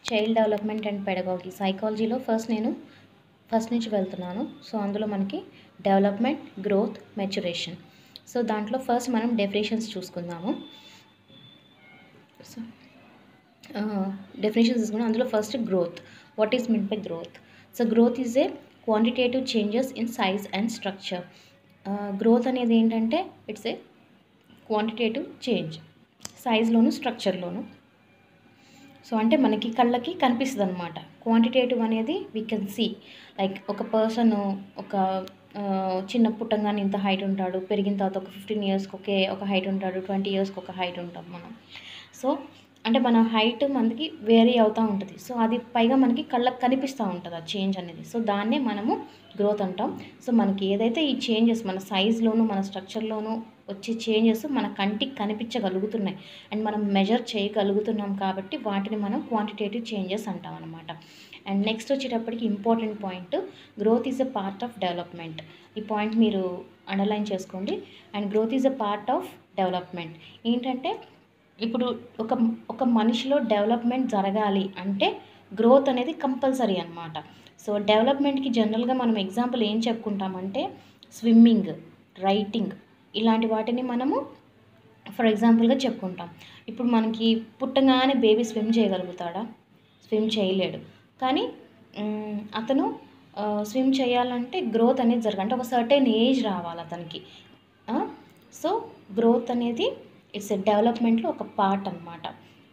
Child development and pedagogy సైకాలజీలో first నేను first నుంచి వెళ్తున్నాను సో అందులో మనకి డెవలప్మెంట్ గ్రోత్ మెచ్యురేషన్ సో దాంట్లో ఫస్ట్ మనం డెఫినేషన్స్ చూసుకుందాము సో డెఫినేషన్స్ తీసుకున్నాం అందులో first growth what is mean by growth so growth is a quantitative changes in size and structure growth అనేది ఏంటంటే ఇట్స్ ఏ క్వాంటిటేటివ్ చేంజ్ సైజ్లోను స్ట్రక్చర్లోను సో అంటే మనకి కళ్ళకి కనిపిస్తుంది అనమాట క్వాంటిటేటివ్ అనేది వీ కెన్ సీ లైక్ ఒక పర్సన్ ఒక ఆ, చిన్న పుట్టంగానే ఇంత హైట్ ఉంటాడు పెరిగిన తర్వాత ఒక ఫిఫ్టీన్ ఇయర్స్కి ఒకే ఒక హైట్ ఉంటాడు ట్వంటీ ఇయర్స్కి ఒక హైట్ ఉంటాం మనం సో అంటే మన హైట్ మనకి వేరీ అవుతూ ఉంటుంది సో అది పైగా మనకి కళ్ళకి కనిపిస్తూ ఉంటుంది ఆ చేంజ్ అనేది సో దాన్నే మనము గ్రోత్ అంటాం సో మనకి ఏదైతే ఈ చేంజెస్ మన సైజ్లోను మన స్ట్రక్చర్లోను వచ్చే చేంజెస్ మన కంటికి కనిపించగలుగుతున్నాయి అండ్ మనం మెజర్ చేయగలుగుతున్నాం కాబట్టి వాటిని మనం క్వాంటిటేటివ్ చేంజెస్ అంటాం అనమాట అండ్ నెక్స్ట్ వచ్చేటప్పటికి important point growth is a part of development ఈ పాయింట్ మీరు అండర్లైన్ చేసుకోండి and growth is a part of development ఏంటంటే ఇప్పుడు ఒక ఒక మనిషిలో డెవలప్మెంట్ జరగాలి అంటే గ్రోత్ అనేది కంపల్సరీ అనమాట సో డెవలప్మెంట్కి జనరల్గా మనం ఎగ్జాంపుల్ ఏం చెప్పుకుంటామంటే స్విమ్మింగ్ రైటింగ్ ఇలాంటి వాటిని మనము ఫర్ ఎగ్జాంపుల్గా చెప్పుకుంటాం ఇప్పుడు మనకి పుట్టగానే బేబీ స్విమ్ చేయగలుగుతాడా స్విమ్ చేయలేడు కానీ మ్, అతను స్విమ్ చేయాలంటే గ్రోత్ అనేది జరగాలి అంటే ఒక సర్టెన్ ఏజ్ రావాలి అతనికి సో గ్రోత్ అనేది ఇట్స్ ఎ డెవలప్మెంట్లో ఒక పార్ట్ అనమాట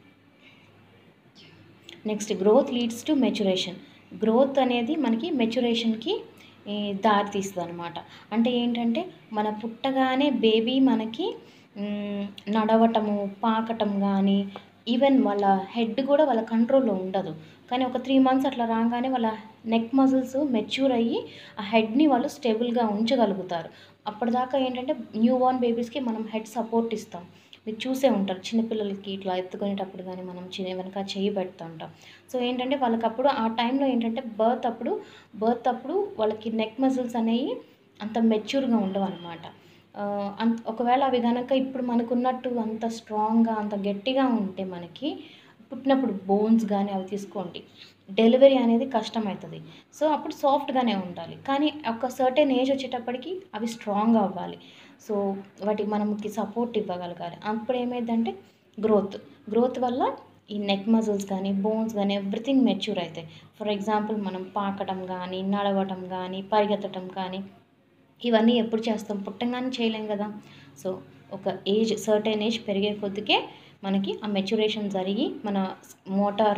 next growth leads to maturation growth అనేది మనకి మెచ్యురేషన్కి దారి తీస్తుంది అనమాట అంటే ఏంటంటే మన పుట్టగానే బేబీ మనకి మ్, నడవటము పాకటం కానీ ఈవెన్ వాళ్ళ హెడ్ కూడా వాళ్ళ కంట్రోల్లో ఉండదు కానీ ఒక త్రీ మంత్స్ అట్లా రాగానే వాళ్ళ నెక్ మజిల్స్ మెచ్యూర్ అయ్యి ఆ హెడ్ని వాళ్ళు స్టేబుల్గా ఉంచగలుగుతారు అప్పటిదాకా ఏంటంటే న్యూ బోర్న్ బేబీస్కి మనం హెడ్ సపోర్ట్ ఇస్తాం మీరు చూసే ఉంటారు చిన్నపిల్లలకి ఇట్లా ఎత్తుకునేటప్పుడు కానీ మనం చిన్న వెనక చేయి పెడుతూ ఉంటాం సో ఏంటంటే వాళ్ళకి అప్పుడు ఆ టైంలో ఏంటంటే బర్త్ అప్పుడు బర్త్ అప్పుడు వాళ్ళకి నెక్ మజిల్స్ అనేవి అంత మెచ్యూర్గా ఉండవు అనమాట అంత ఒకవేళ అవి కనుక ఇప్పుడు మనకున్నట్టు అంత స్ట్రాంగ్గా అంత గట్టిగా ఉంటే మనకి పుట్టినప్పుడు బోన్స్ కానీ అవి తీసుకోండి డెలివరీ అనేది కష్టమవుతుంది సో అప్పుడు సాఫ్ట్గానే ఉండాలి కానీ ఒక సర్టెన్ ఏజ్ వచ్చేటప్పటికి అవి స్ట్రాంగ్ అవ్వాలి సో వాటి మనకి సపోర్ట్ ఇవ్వగలగాలి అప్పుడు ఏమైందంటే గ్రోత్ గ్రోత్ వల్ల ఈ నెక్ మజిల్స్ కానీ బోన్స్ కానీ ఎవ్రీథింగ్ మెచ్యూర్ అవుతాయి ఫర్ ఎగ్జాంపుల్ మనం పాకటం కానీ నడవటం కానీ పరిగెత్తటం కానీ ఇవన్నీ ఎప్పుడు చేస్తాం పుట్టంగానే చేయలేం కదా సో ఒక ఏజ్ సర్టెన్ ఏజ్ పెరిగే కొద్దికే మనకి ఆ మెచ్యురేషన్ జరిగి మన మోటార్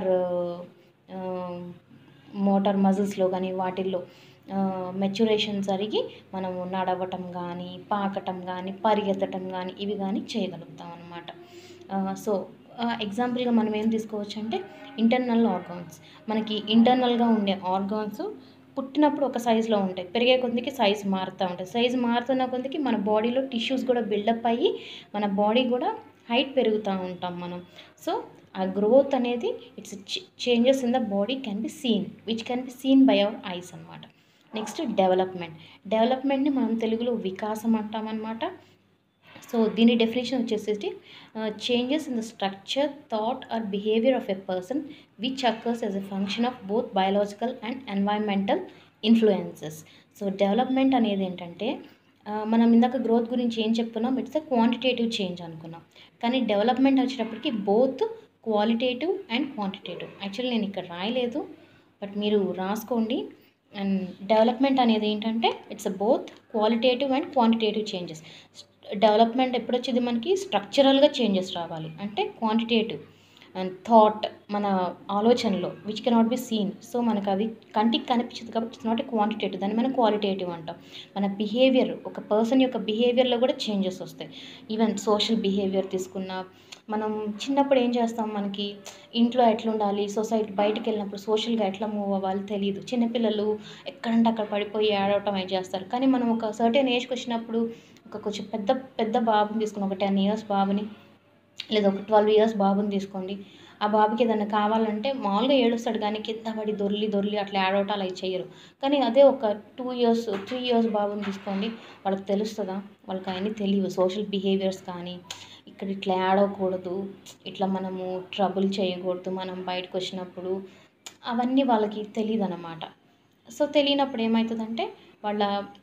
మోటార్ మజిల్స్లో కానీ వాటిల్లో మెచ్యురేషన్ జరిగి మనము నడవటం కానీ పాకటం కానీ పరిగెత్తటం కానీ ఇవి కానీ చేయగలుగుతాం అనమాట సో ఎగ్జాంపుల్గా మనం ఏం తీసుకోవచ్చు అంటే ఇంటర్నల్ ఆర్గాన్స్ మనకి ఇంటర్నల్గా ఉండే ఆర్గాన్స్ పుట్టినప్పుడు ఒక సైజులో ఉంటాయి పెరిగే కొద్దికి సైజ్ మారుతూ ఉంటాయి సైజ్ మారుతున్న కొద్దికి మన బాడీలో టిష్యూస్ కూడా బిల్డప్ అయ్యి మన బాడీ కూడా హైట్ పెరుగుతూ ఉంటాం మనం సో ఆ గ్రోత్ అనేది it's changes in the body can be seen which can be seen by our eyes అనమాట నెక్స్ట్ డెవలప్మెంట్ డెవలప్మెంట్ని మనం తెలుగులో వికాసం అంటామన్నమాట సో దీని డెఫినేషన్ వచ్చేసి changes in the structure thought or behaviour of a person which occurs as a function of both biological and environmental influences so development అనేది ఏంటంటే ఆ, మనం ఇందాక గ్రోత్ గురించి ఏం చెప్పుకున్నాం ఇట్స్ ఎ క్వాంటిటేటివ్ చేంజ్ అనుకున్నాం కానీ డెవలప్మెంట్ వచ్చేటప్పటికి both qualitative and quantitative actually నేను ఇక్కడ రాయలేదు బట్ మీరు రాసుకోండి అండ్ డెవలప్మెంట్ అనేది ఏంటంటే it's both qualitative and quantitative changes development ఎప్పుడు వచ్చేది మనకి స్ట్రక్చరల్గా చేంజెస్ రావాలి అంటే క్వాంటిటేటివ్ అండ్ థాట్ మన ఆలోచనలో which cannot be seen so మనకు అవి కంటికి కనిపించదు కాబట్టి ఇట్స్ నాట్ ఏ క్వాంటిటేటివ్ దాన్ని మనం క్వాలిటేటివ్ అంటాం మన బిహేవియర్ ఒక పర్సన్ యొక్క బిహేవియర్లో కూడా చేంజెస్ వస్తాయి ఈవెన్ సోషల్ బిహేవియర్ తీసుకున్న మనం చిన్నప్పుడు ఏం చేస్తాం మనకి ఇంట్లో ఎట్లా ఉండాలి సొసైటీ బయటికి వెళ్ళినప్పుడు సోషల్గా ఎట్లా మూవ్ అవ్వాలి తెలియదు చిన్నపిల్లలు ఎక్కడంటే అక్కడ పడిపోయి ఏడవటం అవి చేస్తారు కానీ మనం ఒక సర్టెన్ ఏజ్కి వచ్చినప్పుడు ఒక కొంచెం పెద్ద పెద్ద బాబుని తీసుకుని ఒక టెన్ ఇయర్స్ బాబుని లేదా ఒక ట్వెల్వ్ ఇయర్స్ బాబుని తీసుకోండి ఆ బాబుకి ఏదైనా కావాలంటే మామూలుగా ఏడుస్తాడు కానీ కింద పడి దొర్లి దొర్లి అట్లా ఏడవటాలు అవి చేయరు కానీ అదే ఒక టూ ఇయర్స్ త్రీ ఇయర్స్ బాబుని తీసుకోండి వాళ్ళకి తెలుస్తుందా వాళ్ళకి అవన్నీ తెలియవు సోషల్ బిహేవియర్స్ కానీ ఇక్కడ ఇట్లా ఆడకూడదు ఇట్లా మనము ట్రబుల్ చేయకూడదు మనం బయటకు వచ్చినప్పుడు అవన్నీ వాళ్ళకి తెలియదు అనమాట సో తెలియనప్పుడు ఏమవుతుందంటే వాళ్ళ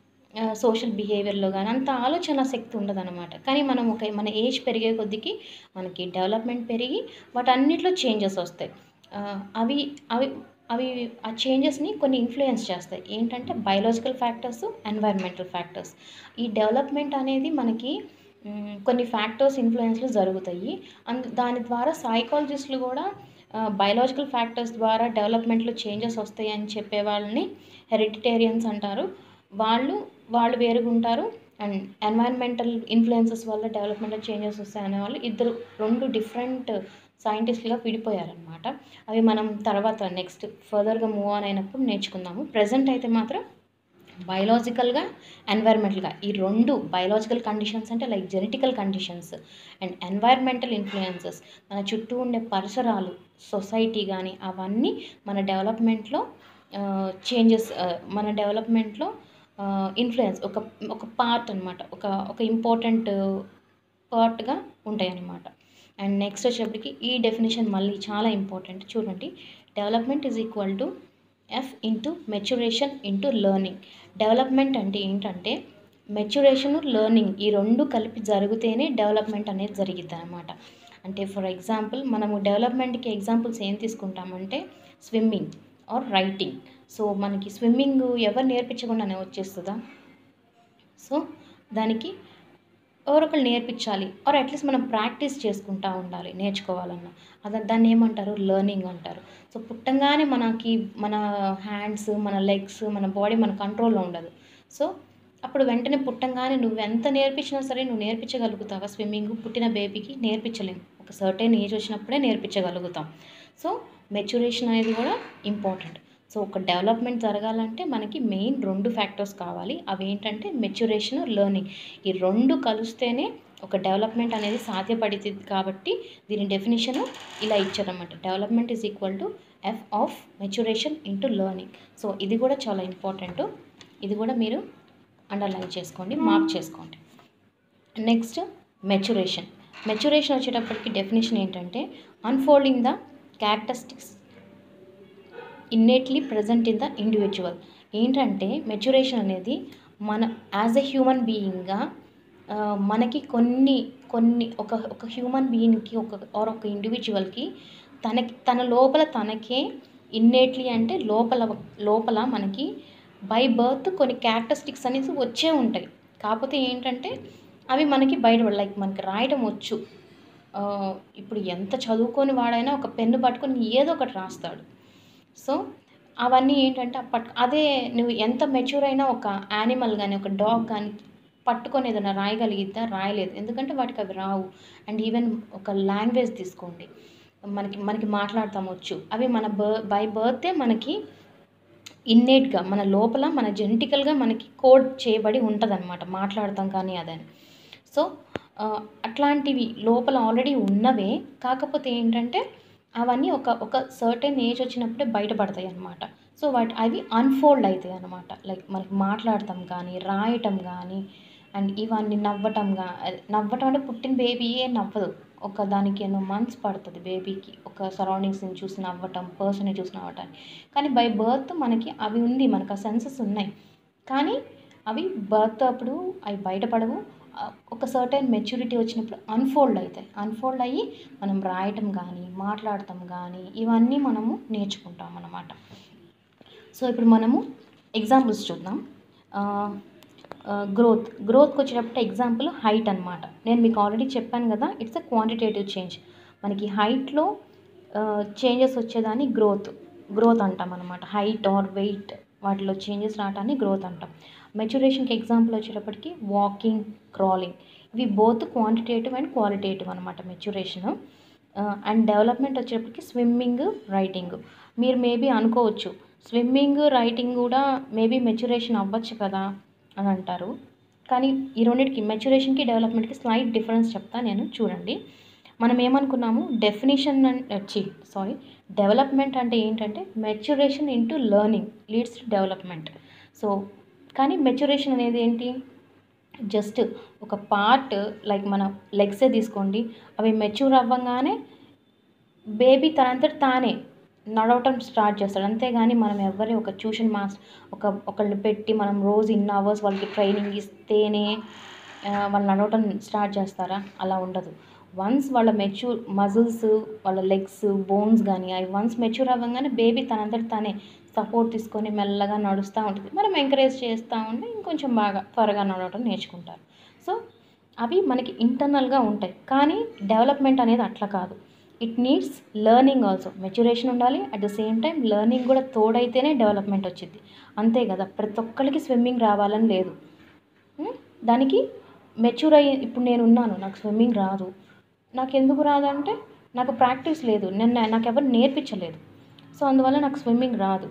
సోషల్ బిహేవియర్లో కానీ అంత ఆలోచన శక్తి ఉండదన్నమాట కానీ మనం ఒక మన ఏజ్ పెరిగే కొద్దికి మనకి డెవలప్మెంట్ పెరిగి వాటన్నిటిలో చేంజెస్ వస్తాయి ఆ, అవి అవి అవి ఆ చేంజెస్ని కొన్ని ఇన్ఫ్లుయెన్స్ చేస్తాయి ఏంటంటే బయలాజికల్ ఫ్యాక్టర్స్ ఎన్వైర్న్మెంటల్ ఫ్యాక్టర్స్ ఈ డెవలప్మెంట్ అనేది మనకి మ్, కొన్ని ఫ్యాక్టర్స్ ఇన్ఫ్లుయెన్స్లు జరుగుతాయి అందు దాని ద్వారా సైకాలజిస్టులు కూడా బయలాజికల్ ఫ్యాక్టర్స్ ద్వారా డెవలప్మెంట్లో చేంజెస్ వస్తాయి అని చెప్పే వాళ్ళని హెరిడిటేరియన్స్ అంటారు వాళ్ళు వాళ్ళు వేరుగా ఉంటారు అండ్ ఎన్వైరన్మెంటల్ ఇన్ఫ్లుయెన్సెస్ వల్ల డెవలప్మెంటల్ చేంజెస్ వస్తాయి అనేవాళ్ళు ఇద్దరు రెండు డిఫరెంట్ సైంటిస్టులుగా విడిపోయారనమాట అవి మనం తర్వాత నెక్స్ట్ ఫర్దర్గా మూవ్ ఆన్ అయినప్పుడు నేర్చుకుందాము ప్రజెంట్ అయితే మాత్రం బయలాజికల్గా ఎన్వైర్మెంటల్గా ఈ రెండు బయలాజికల్ కండిషన్స్ అంటే like genetical conditions and environmental influences మన చుట్టూ ఉండే పరిసరాలు సొసైటీ కానీ అవన్నీ మన డెవలప్మెంట్లో చేంజెస్ మన డెవలప్మెంట్లో ఇన్ఫ్లుయెన్స్ ఒక ఒక పార్ట్ అనమాట ఒక ఒక ఇంపార్టెంట్ పార్ట్గా ఉంటాయి అన్నమాట అండ్ నెక్స్ట్ వచ్చేప్పటికి ఈ డెఫినేషన్ మళ్ళీ చాలా ఇంపార్టెంట్ చూడండి development is equal to F into maturation into learning development అంటే ఏంటంటే మెచ్యురేషన్ లెర్నింగ్ ఈ రెండు కలిపి జరిగితేనే డెవలప్మెంట్ అనేది జరిగిద్ది అనమాట అంటే ఫర్ ఎగ్జాంపుల్ మనము డెవలప్మెంట్కి ఎగ్జాంపుల్స్ ఏం తీసుకుంటామంటే స్విమ్మింగ్ ఆర్ రైటింగ్ సో మనకి స్విమ్మింగ్ ఎవరు నేర్పించకుండానే వచ్చేస్తుందా సో దానికి ఎవరొకరు నేర్పించాలి ఆర్ అట్లీస్ట్ మనం ప్రాక్టీస్ చేసుకుంటూ ఉండాలి నేర్చుకోవాలన్న అద దాన్ని ఏమంటారు లెర్నింగ్ అంటారు సో పుట్టంగానే మనకి మన హ్యాండ్స్ మన లెగ్స్ మన బాడీ మన కంట్రోల్లో ఉండదు సో అప్పుడు వెంటనే పుట్టంగానే నువ్వు ఎంత నేర్పించినా సరే నువ్వు నేర్పించగలుగుతావా స్విమ్మింగ్ పుట్టిన బేబీకి నేర్పించలేం ఒక సర్టెన్ ఏజ్ వచ్చినప్పుడే నేర్పించగలుగుతాం సో మెచ్యురేషన్ అనేది కూడా ఇంపార్టెంట్ సో ఒక డెవలప్మెంట్ జరగాలంటే మనకి మెయిన్ రెండు ఫ్యాక్టర్స్ కావాలి అవి ఏంటంటే మెచ్యురేషన్ లెర్నింగ్ ఈ రెండు కలిస్తేనే ఒక డెవలప్మెంట్ అనేది సాధ్యపడుతుంది కాబట్టి దీని డెఫినేషన్ ఇలా ఇచ్చారన్నమాట development is equal to F of maturation into learning so ఇది కూడా చాలా ఇంపార్టెంట్ ఇది కూడా మీరు అండర్లైన్ చేసుకోండి మార్క్ చేసుకోండి నెక్స్ట్ మెచ్యురేషన్ మెచ్యురేషన్ వచ్చేటప్పటికి డెఫినేషన్ ఏంటంటే unfolding the characteristics innately present in the individual ఏంటంటే మెచ్యురేషన్ అనేది మన యాజ్ ఎ హ్యూమన్ బీయింగ్గా మనకి కొన్ని కొన్ని ఒక ఒక హ్యూమన్ బీయింగ్కి ఒక ఆర్ ఒక ఇండివిజువల్కి తనకి తన లోపల తనకే ఇన్నేట్లీ అంటే లోపల లోపల మనకి బై బర్త్ కొన్ని క్యారెక్టరిస్టిక్స్ అనేసి వచ్చే ఉంటాయి కాకపోతే ఏంటంటే అవి మనకి బయట లైక్ మనకి రాయడం వచ్చు ఆ, ఇప్పుడు ఎంత చదువుకొని వాడైనా ఒక పెన్ను పట్టుకొని ఏదో ఒకటి రాస్తాడు సో అవన్నీ ఏంటంటే పట్ అదే నువ్వు ఎంత మెచ్యూర్ అయినా ఒక యానిమల్ కానీ ఒక డాగ్ కానీ పట్టుకొని ఏదైనా రాయగలిగిద్దా రాయలేదు ఎందుకంటే వాటికి అవి రావు అండ్ ఈవెన్ ఒక లాంగ్వేజ్ తీసుకోండి మనకి మనకి మాట్లాడతాం వచ్చు అవి మన బర్ బై బర్తే మనకి ఇన్నేట్గా మన లోపల మన జెనెటికల్గా మనకి కోడ్ చేయబడి ఉంటుంది అనమాట మాట్లాడతాం కానీ అదని సో ఆ, అట్లాంటివి లోపల ఆల్రెడీ ఉన్నవే కాకపోతే ఏంటంటే అవన్నీ ఒక ఒక సర్టెన్ ఏజ్ వచ్చినప్పుడే బయటపడతాయి అన్నమాట సో వాటి అవి అన్ఫోల్డ్ అవుతాయి అనమాట లైక్ మనకి మాట్లాడటం కానీ రాయటం కానీ అండ్ ఇవన్నీ నవ్వటం గా నవ్వటం అంటే పుట్టిన బేబీయే నవ్వదు ఒక దానికి ఎన్నో మంత్స్ పడుతుంది బేబీకి ఒక సరౌండింగ్స్ని చూసి నవ్వటం పర్సన్ని చూసి నవ్వటానికి కానీ బై బర్త్ మనకి అవి ఉంది మనకు ఆ సెన్సెస్ ఉన్నాయి కానీ అవి బర్త్ అప్పుడు అవి బయటపడవు ఆ, ఒక సర్టెన్ మెచ్యూరిటీ వచ్చినప్పుడు అన్ఫోల్డ్ అవుతాయి అన్ఫోల్డ్ అయ్యి మనం రాయటం కానీ మాట్లాడటం కానీ ఇవన్నీ మనము నేర్చుకుంటాం అన్నమాట సో ఇప్పుడు మనము ఎగ్జాంపుల్స్ చూద్దాం గ్రోత్ గ్రోత్కి వచ్చేటప్పుడు ఎగ్జాంపుల్ హైట్ అనమాట నేను మీకు ఆల్రెడీ చెప్పాను కదా ఇట్స్ అ క్వాంటిటేటివ్ చేంజ్ మనకి హైట్లో చేంజెస్ వచ్చేదాన్ని గ్రోత్ గ్రోత్ అంటాం అనమాట హైట్ ఆర్ వెయిట్ వాటిలో చేంజెస్ రావటాన్ని గ్రోత్ అంటాం మెచ్యురేషన్కి ఎగ్జాంపుల్ వచ్చేటప్పటికి వాకింగ్ క్రాలింగ్ ఇవి బోత్ క్వాంటిటేటివ్ అండ్ క్వాలిటేటివ్ అనమాట మెచ్యురేషన్ అండ్ డెవలప్మెంట్ వచ్చేటప్పటికి స్విమ్మింగ్ రైటింగ్ మీరు మేబీ అనుకోవచ్చు స్విమ్మింగ్ రైటింగ్ కూడా మేబీ మెచ్యురేషన్ అవ్వచ్చు కదా అని అంటారు కానీ ఈ రెండింటికి మెచ్యురేషన్కి డెవలప్మెంట్కి స్లైట్ డిఫరెన్స్ చెప్తా నేను చూడండి మనం ఏమనుకున్నాము డెఫినేషన్ వచ్చి సారీ డెవలప్మెంట్ అంటే ఏంటంటే maturation into learning leads to development so కానీ మెచ్యురేషన్ అనేది ఏంటి జస్ట్ ఒక పార్ట్ లైక్ మన లెగ్సే తీసుకోండి అవి మెచ్యూర్ అవ్వగానే బేబీ తనంతట తానే నడవటం స్టార్ట్ చేస్తాడు అంతేగాని మనం ఎవరి ఒక ట్యూషన్ మాస్ ఒక ఒకళ్ళని పెట్టి మనం రోజు ఇన్ని అవర్స్ వాళ్ళకి ట్రైనింగ్ ఇస్తేనే ఆ, వాళ్ళు నడవటం స్టార్ట్ చేస్తారా అలా ఉండదు వన్స్ వాళ్ళ మెచ్యూర్ మజిల్స్ వాళ్ళ లెగ్స్ బోన్స్ కానీ అవి వన్స్ మెచ్యూర్ అవ్వగానే బేబీ తనంతట తానే సపోర్ట్ తీసుకొని మెల్లగా నడుస్తూ ఉంటుంది మనం ఎంకరేజ్ చేస్తూ ఉంటే ఇంకొంచెం బాగా త్వరగా నడవటం నేర్చుకుంటారు సో అవి మనకి ఇంటర్నల్గా ఉంటాయి కానీ డెవలప్మెంట్ అనేది అట్లా కాదు it needs learning also maturation ఉండాలి at the same time learning కూడా తోడైతేనే డెవలప్మెంట్ వచ్చింది అంతే కదా ప్రతి ఒక్కరికి స్విమ్మింగ్ రావాలని లేదు ఉం? దానికి మెచ్యూర్ అయ్యి ఇప్పుడు నేను ఉన్నాను నాకు స్విమ్మింగ్ రాదు నాకు ఎందుకు రాదంటే నాకు ప్రాక్టీస్ లేదు నేను నాకు ఎవరు నేర్పించలేదు సో అందువల్ల నాకు స్విమ్మింగ్ రాదు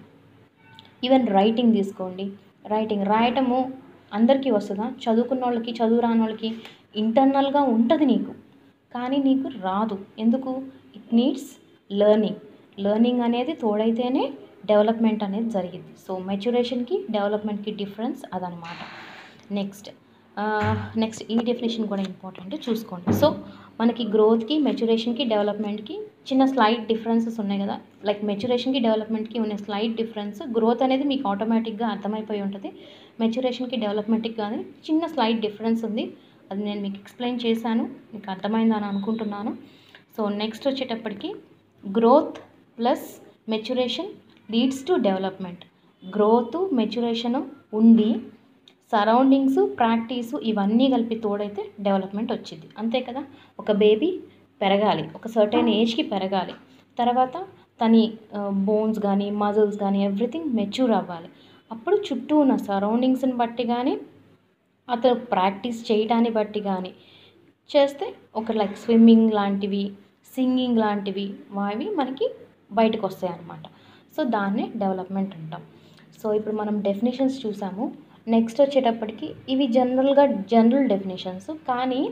ఈవెన్ రైటింగ్ తీసుకోండి రైటింగ్ రాయటము అందరికీ వస్తుందా చదువుకున్న వాళ్ళకి చదువు రాని వాళ్ళకి ఇంటర్నల్గా ఉంటుంది నీకు కానీ నీకు రాదు ఎందుకు ఇట్ నీడ్స్ లెర్నింగ్ లెర్నింగ్ అనేది తోడైతేనే డెవలప్మెంట్ అనేది జరిగింది సో మెచ్యురేషన్కి డెవలప్మెంట్కి డిఫరెన్స్ అదనమాట నెక్స్ట్ నెక్స్ట్ ఈ డెఫినేషన్ కూడా ఇంపార్టెంట్ చూసుకోండి సో మనకి గ్రోత్కి మెచ్యురేషన్కి డెవలప్మెంట్కి చిన్న స్లైట్ డిఫరెన్సెస్ ఉన్నాయి కదా లైక్ మెచ్యురేషన్కి డెవలప్మెంట్కి ఉన్న స్లైట్ డిఫరెన్స్ గ్రోత్ అనేది మీకు ఆటోమేటిక్గా అర్థమైపోయి ఉంటుంది మెచ్యురేషన్కి డెవలప్మెంట్కి కానీ చిన్న స్లైట్ డిఫరెన్స్ ఉంది అది నేను మీకు ఎక్స్ప్లెయిన్ చేశాను మీకు అర్థమైందని అనుకుంటున్నాను సో నెక్స్ట్ వచ్చేటప్పటికి growth plus maturation leads to development growth maturation ఉండి సరౌండింగ్స్ ప్రాక్టీసు ఇవన్నీ కలిపి తోడైతే డెవలప్మెంట్ వచ్చింది అంతే కదా ఒక బేబీ పెరగాలి ఒక సర్టైన్ ఏజ్కి పెరగాలి తర్వాత తని బోన్స్ కానీ మజిల్స్ కానీ ఎవ్రీథింగ్ మెచ్యూర్ అవ్వాలి అప్పుడు చుట్టూ ఉన్న సరౌండింగ్స్ని బట్టి కానీ అతను ప్రాక్టీస్ చేయటాన్ని బట్టి కానీ చేస్తే ఒక లైక్ స్విమ్మింగ్ లాంటివి సింగింగ్ లాంటివి అవి మనకి బయటకు వస్తాయి అన్నమాట సో దాన్నే డెవలప్మెంట్ అంటాం సో ఇప్పుడు మనం డెఫినేషన్స్ చూసాము నెక్స్ట్ వచ్చేటప్పటికి ఇవి జనరల్గా జనరల్ డెఫినేషన్స్ కానీ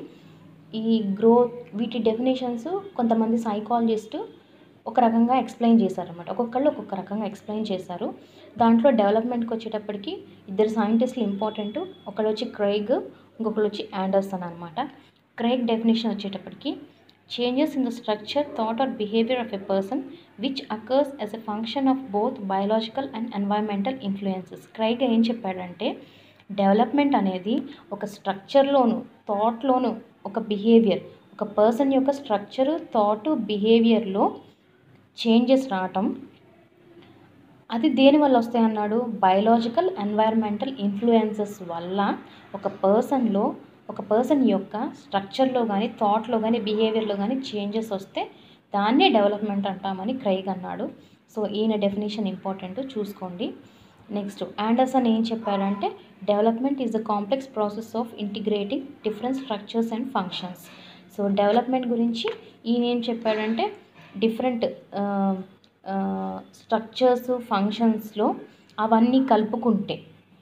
ఈ గ్రోత్ వీటి డెఫినేషన్స్ కొంతమంది సైకాలజిస్ట్ ఒక రకంగా ఎక్స్ప్లెయిన్ చేశారన్నమాట ఒక్కొక్కళ్ళు ఒక్కొక్క రకంగా ఎక్స్ప్లెయిన్ చేశారు దాంట్లో డెవలప్మెంట్కి వచ్చేటప్పటికి ఇద్దరు సైంటిస్టులు ఇంపార్టెంట్ ఒకళ్ళు వచ్చి క్రైగ్ ఇంకొకళ్ళు వచ్చి యాండర్సన్ అనమాట క్రైగ్ డెఫినేషన్ వచ్చేటప్పటికి changes in the structure thought or behaviour of a person which occurs as a function of both biological and environmental influences Craig ఏం చెప్పాడంటే డెవలప్మెంట్ అనేది ఒక స్ట్రక్చర్లోను థాట్లోను ఒక బిహేవియర్ ఒక పర్సన్ యొక్క స్ట్రక్చరు థాట్ బిహేవియర్లో చేంజెస్ రావటం అది దేని వల్ల వస్తాయి అన్నాడు బయలాజికల్ ఎన్వైరన్మెంటల్ ఇన్ఫ్లుయెన్సెస్ వల్ల ఒక పర్సన్లో ఒక పర్సన్ యొక్క స్ట్రక్చర్లో కానీ థాట్లో కానీ బిహేవియర్లో కానీ చేంజెస్ వస్తే దాన్నే డెవలప్మెంట్ అంటామని క్రైగ్ అన్నాడు సో ఈయన డెఫినేషన్ ఇంపార్టెంట్ చూసుకోండి నెక్స్ట్ ఆండర్సన్ ఏం చెప్పారంటే development is the complex process of integrating different structures and functions so development గురించి ఈయన ఏం చెప్పాడంటే డిఫరెంట్ స్ట్రక్చర్స్ ఫంక్షన్స్లో అవన్నీ కలుపుకుంటే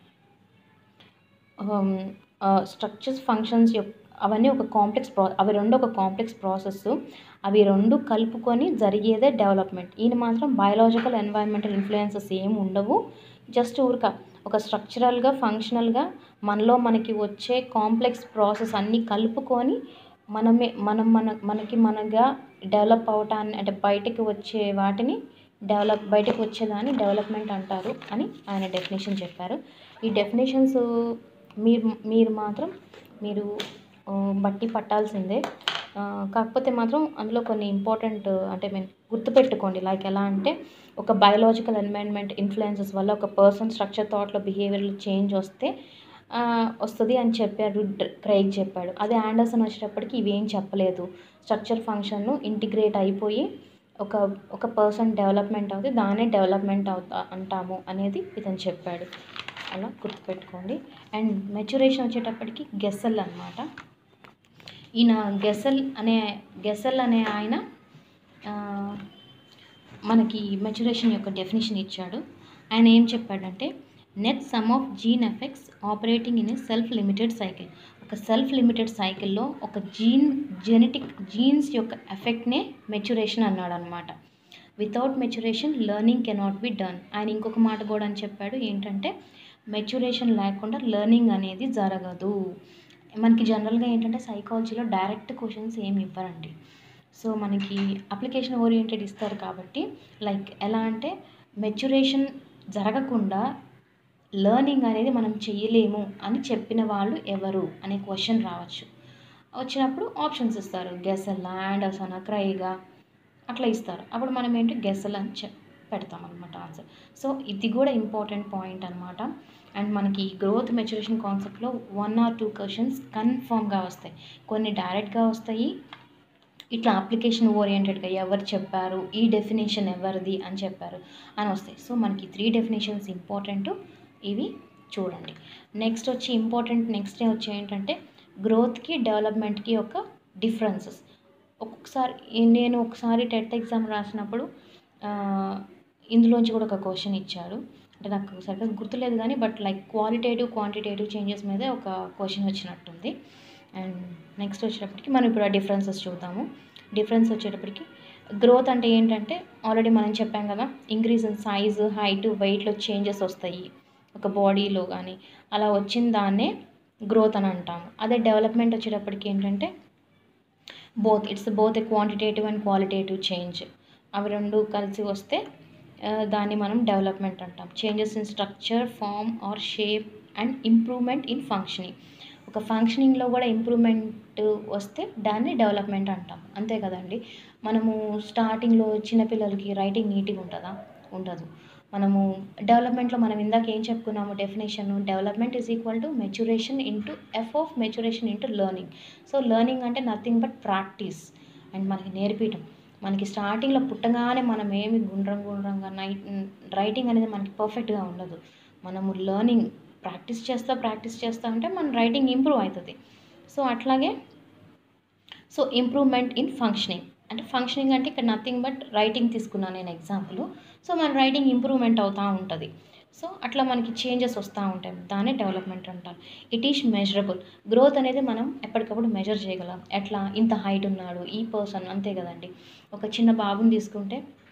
స్ట్రక్చర్స్ ఫంక్షన్స్ యొక్క అవన్నీ ఒక కాంప్లెక్స్ ప్రా అవి రెండు ఒక కాంప్లెక్స్ ప్రాసెస్ అవి రెండు కలుపుకొని జరిగేదే డెవలప్మెంట్ ఈయన మాత్రం బయోలాజికల్ ఎన్వైరన్మెంటల్ ఇన్ఫ్లుయెన్సెస్ ఏమి ఉండవు జస్ట్ ఊరిక ఒక స్ట్రక్చరల్గా ఫంక్షనల్గా మనలో మనకి వచ్చే కాంప్లెక్స్ ప్రాసెస్ అన్నీ కలుపుకొని మనమే మనం మన మనకి మనగా డెవలప్ అవటాన్ని అంటే బయటకు వచ్చే వాటిని డెవలప్ బయటకు వచ్చేదాన్ని డెవలప్మెంట్ అంటారు అని ఆయన డెఫినేషన్ చెప్పారు ఈ డెఫినేషన్స్ మీరు మీరు మాత్రం మీరు ఆ, బట్టి పట్టాల్సిందే ఆ, కాకపోతే మాత్రం అందులో కొన్ని ఇంపార్టెంట్ అంటే మీన్ గుర్తుపెట్టుకోండి లైక్ ఎలా అంటే ఒక బయోలాజికల్ ఎన్వైరన్మెంట్ ఇన్ఫ్లుయెన్సెస్ వల్ల ఒక పర్సన్ స్ట్రక్చర్ థాట్లో బిహేవియర్లో చేంజ్ వస్తే ఆ, వస్తుంది అని చెప్పారు డ్- క్రైగ్ చెప్పాడు అదే ఆండర్సన్ వచ్చేటప్పటికి ఇవేం చెప్పలేదు స్ట్రక్చర్ ఫంక్షన్ ఇంటిగ్రేట్ అయిపోయి ఒక ఒక పర్సన్ డెవలప్మెంట్ అవుతుంది దాన్నే డెవలప్మెంట్ అవుతా అంటాము అనేది ఇతను చెప్పాడు అలా గుర్తుపెట్టుకోండి అండ్ మెచ్యురేషన్ వచ్చేటప్పటికి గెసల్ అన్నమాట ఈయన గెసల్ అనే గెసల్ అనే ఆయన ఆ, మనకి మెచ్యురేషన్ యొక్క డెఫినేషన్ ఇచ్చాడు ఆయన ఏం చెప్పాడంటే net sum of gene effects operating in a self limited cycle ఒక సెల్ఫ్ లిమిటెడ్ సైకిల్లో ఒక జీన్ జెనెటిక్ జీన్స్ యొక్క ఎఫెక్ట్నే మెచ్యురేషన్ అన్నాడు అనమాట without maturation learning cannot be done ఆయన ఇంకొక మాట కూడా అని చెప్పాడు ఏంటంటే మెచ్యురేషన్ లేకుండా లెర్నింగ్ అనేది జరగదు మనకి జనరల్గా ఏంటంటే సైకాలజీలో డైరెక్ట్ క్వశ్చన్స్ ఏమి ఇవ్వరండి సో మనకి అప్లికేషన్ ఓరియంటెడ్ ఇస్తారు కాబట్టి లైక్ ఎలా అంటే మెచ్యురేషన్ జరగకుండా లెర్నింగ్ అనేది మనం చేయలేము అని చెప్పిన వాళ్ళు ఎవరు అనే క్వశ్చన్ రావచ్చు వచ్చినప్పుడు ఆప్షన్స్ ఇస్తారు గెసల్ యాండర్సన్ క్రైగా అట్లా ఇస్తారు అప్పుడు మనం ఏంటి గెసల్ అని చెప్ పెడతాం అనమాట ఆన్సర్ సో ఇది కూడా ఇంపార్టెంట్ పాయింట్ అనమాట అండ్ మనకి గ్రోత్ మెచ్యురేషన్ కాన్సెప్ట్లో వన్ ఆర్ టూ క్వశ్చన్స్ కన్ఫామ్గా వస్తాయి కొన్ని డైరెక్ట్గా వస్తాయి ఇట్లా అప్లికేషన్ ఓరియంటెడ్గా ఎవరు చెప్పారు ఈ డెఫినేషన్ ఎవరిది అని చెప్పారు అని వస్తాయి సో మనకి త్రీ డెఫినేషన్స్ ఇంపార్టెంట్ ఇవి చూడండి నెక్స్ట్ వచ్చి ఇంపార్టెంట్ నెక్స్ట్ వచ్చి ఏంటంటే గ్రోత్కి డెవలప్మెంట్కి ఒక డిఫరెన్సెస్ ఒక్కొక్కసారి నేను ఒకసారి టెట్ ఎగ్జామ్ రాసినప్పుడు ఆ, ఇందులోంచి కూడా ఒక క్వశ్చన్ ఇచ్చారు అంటే నాకు సరిగ్గా గుర్తులేదు కానీ but like qualitative quantitative changes మీద ఒక క్వశ్చన్ వచ్చినట్టుంది అండ్ నెక్స్ట్ వచ్చేటప్పటికి మనం ఇప్పుడు ఆ డిఫరెన్సెస్ చూద్దాము డిఫరెన్స్ వచ్చేటప్పటికి గ్రోత్ అంటే ఏంటంటే ఆల్రెడీ మనం చెప్పాం కదా ఇంక్రీజ్ ఇన్ సైజు హైట్ వెయిట్లో చేంజెస్ వస్తాయి ఒక బాడీలో కానీ అలా వచ్చిన దాన్నే గ్రోత్ అని అంటాము అదే డెవలప్మెంట్ వచ్చేటప్పటికి ఏంటంటే both it's both a quantitative and qualitative change అవి రెండు కలిసి వస్తే ఆ, దాన్ని మనం డెవలప్మెంట్ అంటాం changes in structure form or shape and improvement in functioning ఒక ఫంక్షనింగ్లో కూడా ఇంప్రూవ్మెంట్ వస్తే దాన్ని డెవలప్మెంట్ అంటాం అంతే కదండి మనము స్టార్టింగ్లో చిన్నపిల్లలకి రైటింగ్ నీట్గా ఉంటుందా ఉండదు మనము డెవలప్మెంట్లో మనం ఇందాక ఏం చెప్పుకున్నాము definition development is equal to maturation into F of maturation into learning so learning అంటే నథింగ్ బట్ ప్రాక్టీస్ అండ్ మనకి నేర్పించడం మనకి స్టార్టింగ్లో పుట్టగానే మనం ఏమి గుండ్రం గుండ్రంగా నైట్ రైటింగ్ అనేది మనకి పర్ఫెక్ట్గా ఉండదు మనము లెర్నింగ్ ప్రాక్టీస్ చేస్తా ప్రాక్టీస్ చేస్తా ఉంటే మన రైటింగ్ ఇంప్రూవ్ అవుతుంది సో అట్లాగే సో ఇంప్రూవ్మెంట్ ఇన్ ఫంక్షనింగ్ అంటే ఫంక్షనింగ్ అంటే ఇక్కడ నథింగ్ బట్ రైటింగ్ తీసుకున్నాను నేను ఎగ్జాంపుల్ సో మన రైటింగ్ ఇంప్రూవ్మెంట్ అవుతూ ఉంటుంది సో అట్లా మనకి చేంజెస్ వస్తూ ఉంటాయి దాన్ని డెవలప్మెంట్ అంటారు ఇట్ ఈస్ మెజరబుల్ గ్రోత్ అనేది మనం ఎప్పటికప్పుడు మెజర్ చేయగలం ఎట్లా ఇంత హైట్ ఉన్నాడు ఈ పర్సన్ అంతే కదండి ఒక చిన్న బాబుని తీసుకుంటే